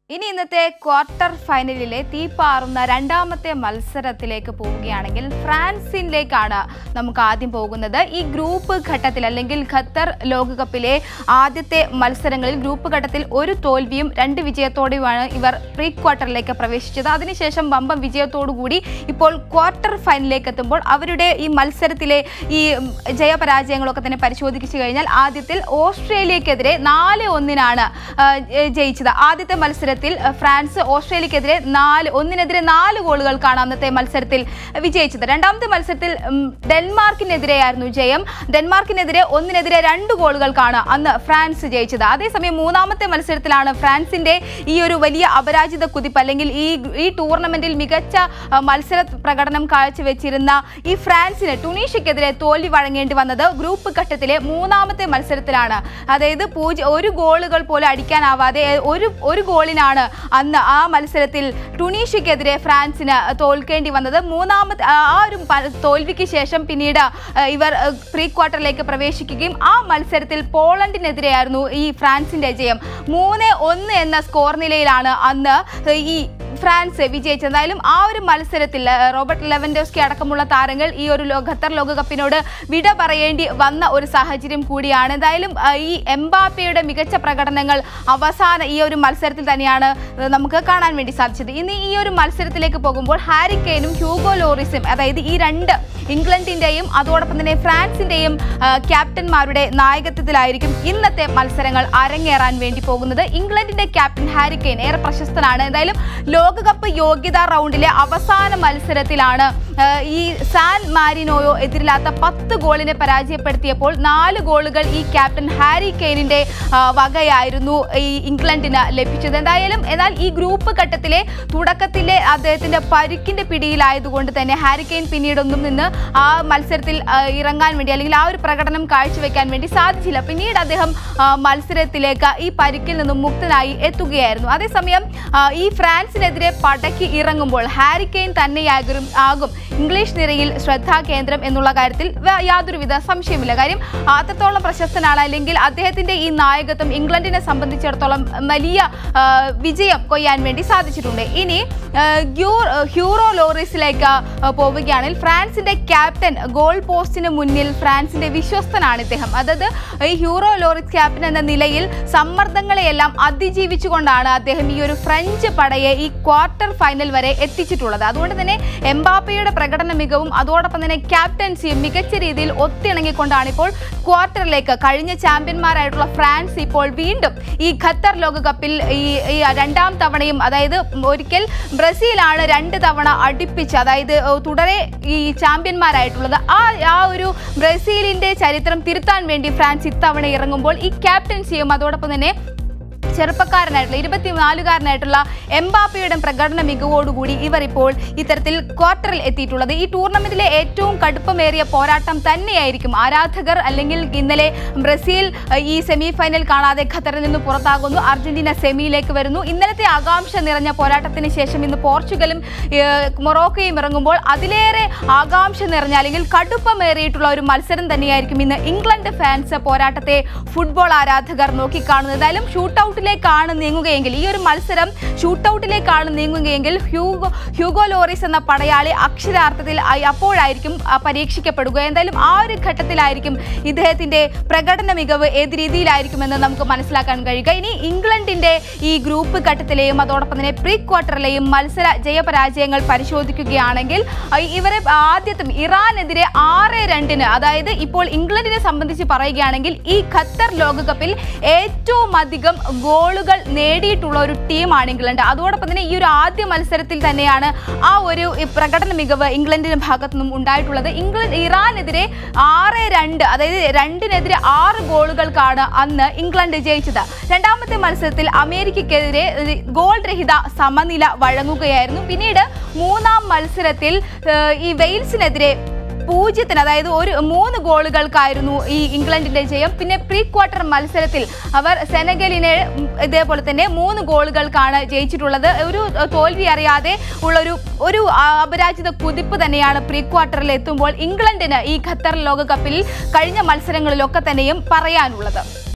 ഇനി ഇന്നത്തെ ക്വാർട്ടർ ഫൈനലിലെ തീപ്പാറുന്ന രണ്ടാമത്തെ മത്സരത്തിലേക്ക് പോവുകയാണെങ്കിൽ ഫ്രാൻസിലേക്കാണ് നമുക്ക് ആദ്യം പോകുന്നത് ഈ ഗ്രൂപ്പ് ഘട്ടത്തിൽ അല്ലെങ്കിൽ ഖത്തർ ലോകകപ്പിലെ ആദ്യത്തെ മത്സരങ്ങളിൽ ഗ്രൂപ്പ് ഘട്ടത്തിൽ ഒരു തോൽവിയും രണ്ട് വിജയത്തോടെയുമാണ് ഇവർ പ്രീ ക്വാർട്ടറിലേക്ക് പ്രവേശിച്ചത് അതിനുശേഷം വമ്പം വിജയത്തോടുകൂടി ഇപ്പോൾ ക്വാർട്ടർ ഫൈനലിലേക്ക് എത്തുമ്പോൾ അവരുടെ ഈ മത്സരത്തിലെ ഈ ഉം, ജയപരാജയങ്ങളൊക്കെ തന്നെ പരിശോധിച്ചു കഴിഞ്ഞാൽ ആദ്യത്തിൽ ഓസ്ട്രേലിയക്കെതിരെ നാല് ഒന്നിനാണ് ആ, ജ- ജയിച്ചത് ആദ്യത്തെ മത്സരത്തിൽ ആ, ഫ്രാൻസ് ഓസ്ട്രേലിയക്കെതിരെ നാല് ഒന്നിനെതിരെ നാല് ഗോളുകൾക്കാണ് അന്നത്തെ മത്സരത്തിൽ വിജയിച്ചത് രണ്ടാമത്തെ മത്സരത്തിൽ ഉം, ഡെൻമാർക്കിനെതിരെയായിരുന്നു ജയം ഡെൻമാർക്കിനെതിരെ ഒന്നിനെതിരെ രണ്ട് ഗോളുകൾക്കാണ് അന്ന് ഫ്രാൻസ് ജയിച്ചത് അതേസമയം മൂന്നാമത്തെ മത്സരത്തിലാണ് ഫ്രാൻസിന്റെ ഈ ഒരു വലിയ അപരാജിത കുതിപ്പ് അല്ലെങ്കിൽ ഈ ഈ ടൂർണമെന്റിൽ മികച്ച ആ, മത്സര പ്രകടനം കാഴ്ചവെച്ചിരുന്ന ഈ ഫ്രാൻസിന് ടുണീഷ്യക്കെതിരെ തോൽവി വഴങ്ങേണ്ടി വന്നത് ഗ്രൂപ്പ് ഘട്ടത്തിലെ മൂന്നാമത്തെ മത്സരത്തിലാണ് അതായത് പൂജ്യ ഒരു ഗോളുകൾ പോലും അടിക്കാനാവാതെ എ, ഒരു ഒരു ഗോളിനാണ് അന്ന് ആ മത്സരത്തിൽ ടുണീഷ്യക്കെതിരെ ഫ്രാൻസിന് തോൽക്കേണ്ടി വന്നത് മൂന്നാമത്തെ ആ ആ ഒരു പ- തോൽവിക്ക് ശേഷം പിന്നീട് ആ, ഇവർ ആ, പ്രീ ക്വാർട്ടറിലേക്ക് പ്രവേശിക്കുകയും ആ മത്സരത്തിൽ പോളണ്ടിനെതിരെയായിരുന്നു ഈ ഫ്രാൻസിന്റെ ജയം മൂന്ന് ഒന്ന് എന്ന സ്കോർ നിലയിലാണ് അന്ന് ഈ ഫ്രാൻസ് വിജയിച്ചത് എന്തായാലും ആ ഒരു മത്സരത്തിൽ ആ, റോബർട്ട് ലെവൻഡോസ്കി അടക്കമുള്ള താരങ്ങൾ ഈ ഒരു ലോ- ഖത്തർ ലോകകപ്പിനോട് വിട പറയേണ്ടി വന്ന ഒരു സാഹചര്യം കൂടിയാണ് എന്തായാലും ആ, ഈ എംബാപ്പയുടെ മികച്ച പ്രകടനങ്ങൾ അവസാന ഈ ഒരു മത്സരത്തിൽ തന്നെയാണ് ആ, നമുക്ക് കാണാൻ വേണ്ടി സാധിച്ചത് ഇനി ഈ ഒരു മത്സരത്തിലേക്ക് പോകുമ്പോൾ ഹാരി കെയ്നും ഹ്യൂഗോ ലോറിസും അതായത് ഈ രണ്ട് ഇംഗ്ലണ്ടിന്റെയും അതോടൊപ്പം തന്നെ ഫ്രാൻസിന്റെയും ആ, ക്യാപ്റ്റന്മാരുടെ നായകത്വത്തിലായിരിക്കും ഇന്നത്തെ മത്സരങ്ങൾ അരങ്ങേറാൻ വേണ്ടി പോകുന്നത് ഇംഗ്ലണ്ടിന്റെ ക്യാപ്റ്റൻ ഹാരി കെയ്ൻ ഏറെ പ്രശസ്തനാണ് എന്തായാലും ലോകകപ്പ് യോഗ്യതാ റൗണ്ടിലെ അവസാന മത്സരത്തിലാണ് ആ, ഈ സാൻ മാരിനോയോ എതിരില്ലാത്ത പത്ത് ഗോളിനെ പരാജയപ്പെടുത്തിയപ്പോൾ നാല് ഗോളുകൾ ഈ ക്യാപ്റ്റൻ ഹാരി കെയ്നിന്റെ ആ, വകയായിരുന്നു ഈ ഇംഗ്ലണ്ടിന് ലഭിച്ചത് എന്തായാലും എന്നാൽ ഈ ഗ്രൂപ്പ് ഘട്ടത്തിലെ തുടക്കത്തിലെ അദ്ദേഹത്തിന്റെ പരിക്കിന്റെ പിടിയിലായതുകൊണ്ട് തന്നെ ഹാരി കെയ്ൻ പിന്നീടൊന്നും നിന്ന് ആ മത്സരത്തിൽ ആ, ഇറങ്ങാൻ വേണ്ടി അല്ലെങ്കിൽ ആ ഒരു പ്രകടനം കാഴ്ചവെക്കാൻ വേണ്ടി സാധിച്ചില്ല പിന്നീട് അദ്ദേഹം ആ, മത്സരത്തിലേക്ക് ഈ പരിക്കിൽ നിന്നും മുക്തനായി എത്തുകയായിരുന്നു അതേസമയം ആ, ഈ ഫ്രാൻസിനെതിരെ പടക്കി ഇറങ്ങുമ്പോൾ ഹാരി കെയ്ൻ തന്നെയാകും ആകും ഇംഗ്ലീഷ് നിരയിൽ ശ്രദ്ധാകേന്ദ്രം എന്നുള്ള കാര്യത്തിൽ വ- യാതൊരുവിധ സംശയമില്ല കാര്യം അത്രത്തോളം പ്രശസ്തനാണ് അല്ലെങ്കിൽ അദ്ദേഹത്തിന്റെ ഈ നായകത്വം ഇംഗ്ലണ്ടിനെ സംബന്ധിച്ചിടത്തോളം വലിയ ആ, വിജയം കൊയ്യാൻ വേണ്ടി സാധിച്ചിട്ടുണ്ട് ഇനി ആ, ഗ്യൂ- ഹ്യൂറോ ലോറിസിലേക്ക് ആ, പോവുകയാണെങ്കിൽ ഫ്രാൻസിന്റെ ക്യാപ്റ്റൻ ഗോൾ പോസ്റ്റിന് മുന്നിൽ ഫ്രാൻസിന്റെ വിശ്വസ്തനാണ് ഇദ്ദേഹം അതായത് ഈ ഹ്യൂറോ ലോറിസ് ക്യാപ്റ്റൻ എന്ന നിലയിൽ സമ്മർദ്ദങ്ങളെയെല്ലാം അതിജീവിച്ചുകൊണ്ടാണ് അദ്ദേഹം ഈ ഒരു ഫ്രഞ്ച് പടയെ ഈ ക്വാർട്ടർ ഫൈനൽ വരെ എത്തിച്ചിട്ടുള്ളത് അതുകൊണ്ട് തന്നെ എംബാപ്പയുടെ പ്രകടന മികവും അതോടൊപ്പം തന്നെ ക്യാപ്റ്റൻസിയും മികച്ച രീതിയിൽ ഒത്തിണങ്ങിക്കൊണ്ടാണ് ഇപ്പോൾ ക്വാർട്ടറിലേക്ക് കഴിഞ്ഞ ചാമ്പ്യന്മാരായിട്ടുള്ള ഫ്രാൻസ് ഇപ്പോൾ വീണ്ടും ഈ ഖത്തർ ലോകകപ്പിൽ ഈ ഈ രണ്ടാം തവണയും അതായത് ഒരിക്കൽ ബ്രസീലാണ് രണ്ട് തവണ അടുപ്പിച്ച് അതായത് ഏഹ്, തുടരെ ഈ ചാമ്പ്യന്മാരായിട്ടുള്ളത് ആ ആ ഒരു ബ്രസീലിന്റെ ചരിത്രം തിരുത്താൻ വേണ്ടി ഫ്രാൻസ് ഇത്തവണ ഇറങ്ങുമ്പോൾ ഈ ക്യാപ്റ്റൻസിയും അതോടൊപ്പം തന്നെ ചെറുപ്പക്കാരനായിട്ടുള്ള ഇരുപത്തിനാലുകാരനായിട്ടുള്ള എംബാപ്പയുടെ പ്രകടന മികവോടുകൂടി ഇവർ ഇപ്പോൾ ഇത്തരത്തിൽ ക്വാർട്ടറിൽ എത്തിയിട്ടുള്ളത് ഈ ടൂർണമെന്റിലെ ഏറ്റവും കടുപ്പമേറിയ പോരാട്ടം തന്നെയായിരിക്കും ആരാധകർ അല്ലെങ്കിൽ ഇന്നലെ ബ്രസീൽ അഹ്, ഈ സെമി ഫൈനൽ കാണാതെ ഖത്തറിൽ നിന്ന് പുറത്താകുന്നു അർജന്റീന സെമിയിലേക്ക് വരുന്നു ഇന്നലത്തെ ആകാംക്ഷ നിറഞ്ഞ പോരാട്ടത്തിന് ശേഷം ഇന്ന് പോർച്ചുഗലും ഏഹ്, മൊറോക്കോയും ഇറങ്ങുമ്പോൾ അതിലേറെ ആകാംക്ഷ നിറഞ്ഞ അല്ലെങ്കിൽ കടുപ്പമേറിയിട്ടുള്ള ഒരു മത്സരം തന്നെയായിരിക്കും ഇന്ന് ഇംഗ്ലണ്ട് ഫാൻസ് പോരാട്ടത്തെ ഫുട്ബോൾ ആരാധകർ നോക്കിക്കാണുന്നത് എന്തായാലും ഷൂട്ടൗട്ടിലേക്കാണ് നീങ്ങുകയെങ്കിൽ ഈ ഒരു മത്സരം ഷൂട്ടൗട്ടിലേക്കാണ് നീങ്ങുകയെങ്കിൽ ഹ്യൂഗോ ഹ്യൂഗോ ലോറിസ് എന്ന പടയാളി അക്ഷരാർത്ഥത്തിൽ ആയി അപ്പോഴായിരിക്കും ആ, പരീക്ഷിക്കപ്പെടുക എന്തായാലും ആ ഒരു ഘട്ടത്തിലായിരിക്കും ഇദ്ദേഹത്തിന്റെ പ്രകടന മികവ് ഏത് രീതിയിലായിരിക്കുമെന്ന് നമുക്ക് മനസ്സിലാക്കാൻ കഴിയുക ഇനി ഇംഗ്ലണ്ടിന്റെ ഈ ഗ്രൂപ്പ് ഘട്ടത്തിലെയും അതോടൊപ്പം തന്നെ പ്രീ ക്വാർട്ടറിലെയും മത്സര ജയപരാജയങ്ങൾ പരിശോധിക്കുകയാണെങ്കിൽ ആ, ഇവരെ ആദ്യത്തും ഇറാനെതിരെ ആറ് രണ്ടിന് അതായത് ഇപ്പോൾ ഇംഗ്ലണ്ടിനെ സംബന്ധിച്ച് പറയുകയാണെങ്കിൽ ഈ ഖത്തർ ലോകകപ്പിൽ ഏറ്റവും അധികം ഗോളുകൾ നേടിയിട്ടുള്ള ഒരു ടീമാണ് ഇംഗ്ലണ്ട് അതോടൊപ്പം തന്നെ ഈ ഒരു ആദ്യ മത്സരത്തിൽ തന്നെയാണ് ആ ഒരു ഈ പ്രകടന മികവ് ഇംഗ്ലണ്ടിന്റെ ഭാഗത്തു നിന്നും ഉണ്ടായിട്ടുള്ളത് ഇംഗ്ലണ്ട് ഇറാനെതിരെ ആറ് രണ്ട് അതായത് രണ്ടിനെതിരെ ആറ് ഗോളുകൾക്കാണ് അന്ന് ഇംഗ്ലണ്ട് ജയിച്ചത് രണ്ടാമത്തെ മത്സരത്തിൽ അമേരിക്കയ്ക്കെതിരെ ഒരു ഗോൾ രഹിത സമനില വഴങ്ങുകയായിരുന്നു പിന്നീട് മൂന്നാം മത്സരത്തിൽ ഏഹ്, ഈ വെയിൽസിനെതിരെ പൂജ്യത്തിന് അതായത് ഒരു മൂന്ന് ഗോളുകൾക്കായിരുന്നു ഈ ഇംഗ്ലണ്ടിന്റെ ജയം പിന്നെ പ്രീ ക്വാർട്ടർ മത്സരത്തിൽ അവർ സെനഗലിനെ ഉം, ഇതേപോലെ തന്നെ മൂന്ന് ഗോളുകൾക്കാണ് ജയിച്ചിട്ടുള്ളത് ഒരു ഏഹ്, തോൽവി അറിയാതെ ഉള്ളൊരു ഒരു ആ, അപരാജിത കുതിപ്പ് തന്നെയാണ് പ്രീ ക്വാർട്ടറിൽ എത്തുമ്പോൾ ഇംഗ്ലണ്ടിന് ഈ ഖത്തർ ലോകകപ്പിൽ കഴിഞ്ഞ മത്സരങ്ങളിലൊക്കെ തന്നെയും പറയാനുള്ളത്